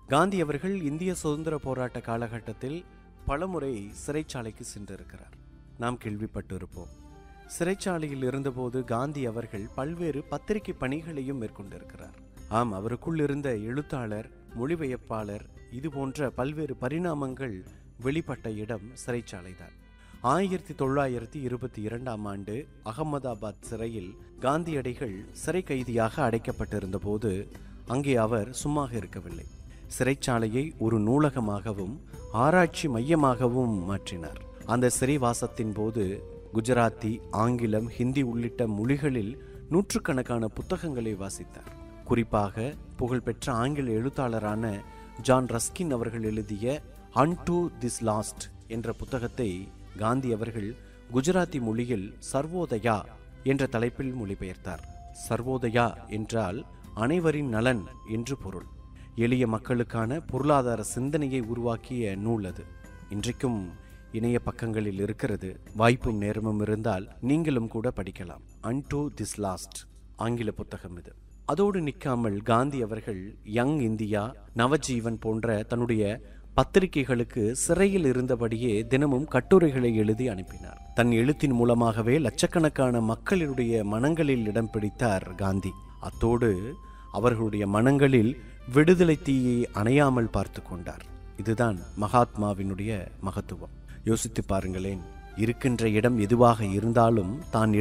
காந்தி அவர்கள் இந்திய சுதந்திர போராட்ட காலகட்டத்தில் பலமுறை சிறைச்சாலைக்கு சென்றிருக்கிறார் நாம் கேள்விப்பட்டிருப்போம் சிறைச்சாலையில் இருந்தபோது காந்தி அவர்கள் பல்வேறு பத்திரிகை பணிகளையும் மேற்கொண்டிருக்கிறார் ஆம் அவருக்குள் இருந்த எழுத்தாளர் மொழிபெயர்ப்பாளர் இது போன்ற பல்வேறு பரிணாமங்கள் வெளிப்பட்ட இடம் சிறைச்சாலைதான் ஆயிரத்தி தொள்ளாயிரத்தி இருபத்தி இரண்டாம் ஆண்டு அகமதாபாத் சிறையில் காந்தியடிகள் சிறை கைதியாக அடைக்கப்பட்டிருந்த போது அங்கே அவர் சும்மாக இருக்கவில்லை சிறைச்சாலையை ஒரு நூலகமாகவும் ஆராய்ச்சி மையமாகவும் மாற்றினார் அந்த சிறைவாசத்தின் போது குஜராத்தி ஆங்கிலம் ஹிந்தி உள்ளிட்ட மொழிகளில் நூற்றுக்கணக்கான புத்தகங்களை வாசித்தார் குறிப்பாக புகழ்பெற்ற ஆங்கில எழுத்தாளரான ஜான் ரஸ்கின் அவர்கள் எழுதிய அன்டு திஸ் லாஸ்ட் என்ற புத்தகத்தை காந்தி அவர்கள் குஜராத்தி மொழியில் சர்வோதயா என்ற தலைப்பில் மொழிபெயர்த்தார் சர்வோதயா என்றால் அனைவரின் நலன் என்று பொருள் எளிய மக்களுக்கான பொருளாதார சிந்தனையை உருவாக்கிய நூல் அது இன்றைக்கும் இணைய பக்கங்களில் இருக்கிறது வாய்ப்பும் நேரமும் இருந்தால் நீங்களும் கூட படிக்கலாம் அன்டு திஸ் லாஸ்ட் ஆங்கில புத்தகம் இது அதோடு நிற்காமல் காந்தி அவர்கள் யங் இந்தியா நவஜீவன் போன்ற தன்னுடைய பத்திரிகைகளுக்கு சிறையில் இருந்தபடியே தினமும் கட்டுரைகளை எழுதி அனுப்பினார் தன் எழுத்தின் மூலமாகவே லட்சக்கணக்கான மக்களுடைய மனங்களில் இடம் பிடித்தார் காந்தி அத்தோடு அவர்களுடைய மனங்களில் விடுதலை தீயை அணையாமல் பார்த்து கொண்டார் இதுதான் மகாத்மாவினுடைய மகத்துவம் யோசித்து பாருங்களேன் இருக்கின்ற இடம் எதுவாக இருந்தாலும் தான்